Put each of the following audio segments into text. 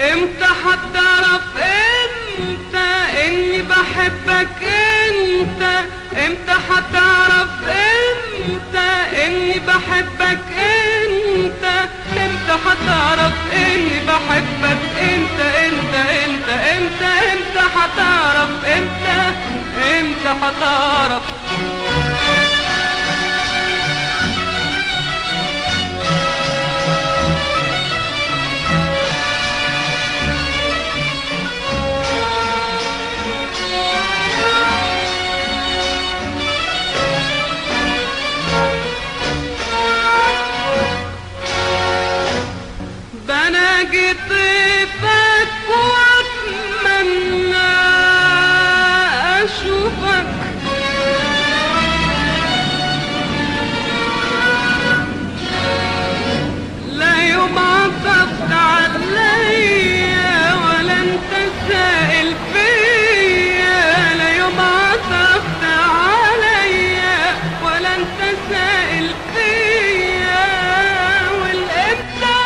امتى هتعرف انت اني بحبك انت امتى هتعرف انت اني بحبك انت امتى هتعرف اني بحبك انت انت انت امتى امتى هتعرف امتى امتى هتعرف بناجي طيفك واتمنى اشوفك لا يوم عطفت عليا ولا انت سائل فيا لا يوم عطفت عليا ولا انت سائل فيا والامتى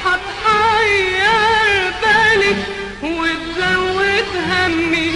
هتحير بالي وتزود همي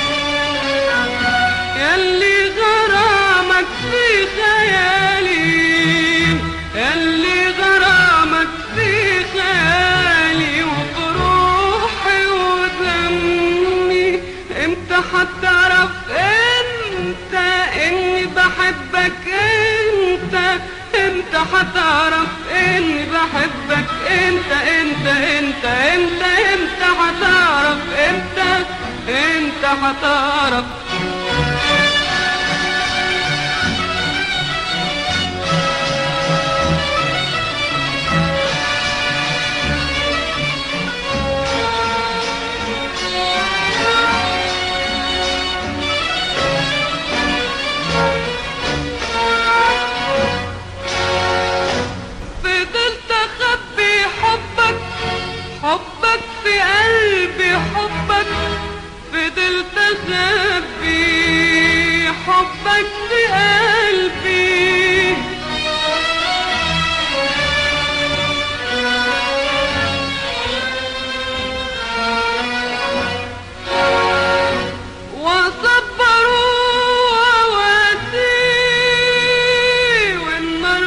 ياللي غرامك في خيالي ياللي غرامك في خيالي وبروحي ودمي امتى هتعرف انت اني بحبك انت امتى هتعرف اني بحبك انت انت انت انت امتى هتعرف امتى انت هتعرف فضلت اخبي حبك حبك في قلبي حبك فضلت اخبي حبك في قلبي وصبروا وواسي والنار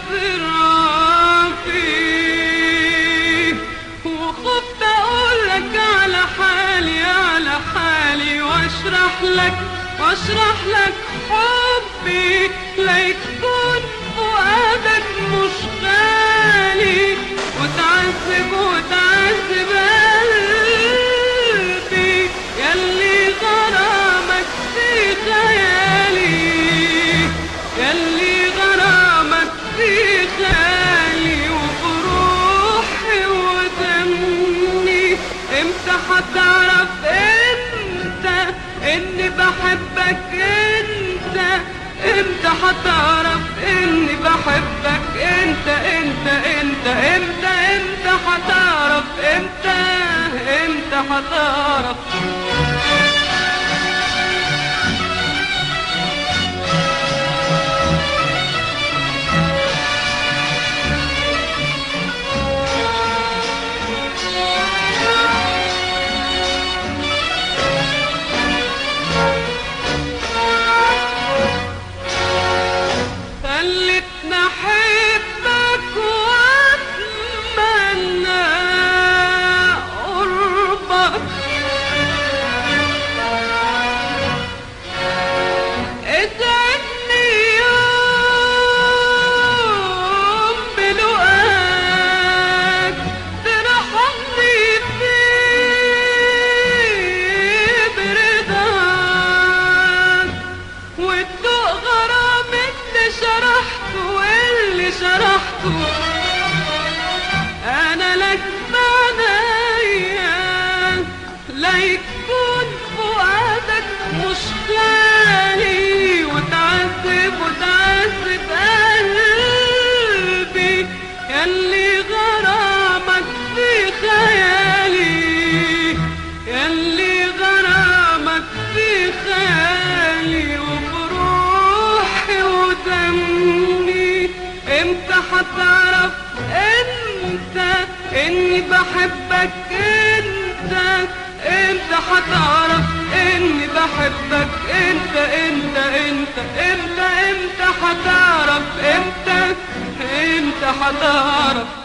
بتفرافي وخفت اقولك على حالي على حالي واشرح لك واشرح لك حبي ليكون فؤادك مش غالي وتعذب وتعذب قلبي ياللي غرامك في خيالي ياللي غرامك في خيالي وبروحي ودمي امتى هتعرف انت اني بحبك انت امتى هتعرف اني بحبك انت انت انت امتى امتى هتعرف امتى امتى هتعرف خلتني احبك واتمنى قربك اسعدني يوم بلقاك ترحمني فيه برضاك وتدوق غرام اللي شرحته واللي شرحته انا لك معنايا لا يكون فؤادك مش غالي وتعذب وتعذب قلبي ياللي غرامك في خيالي ياللي غرامك في خيالي وبروحي ودمي امتى هتعرف انت اني بحبك انت بحبك انت انت انت امتى امتى هتعرف امتى امتى هتعرف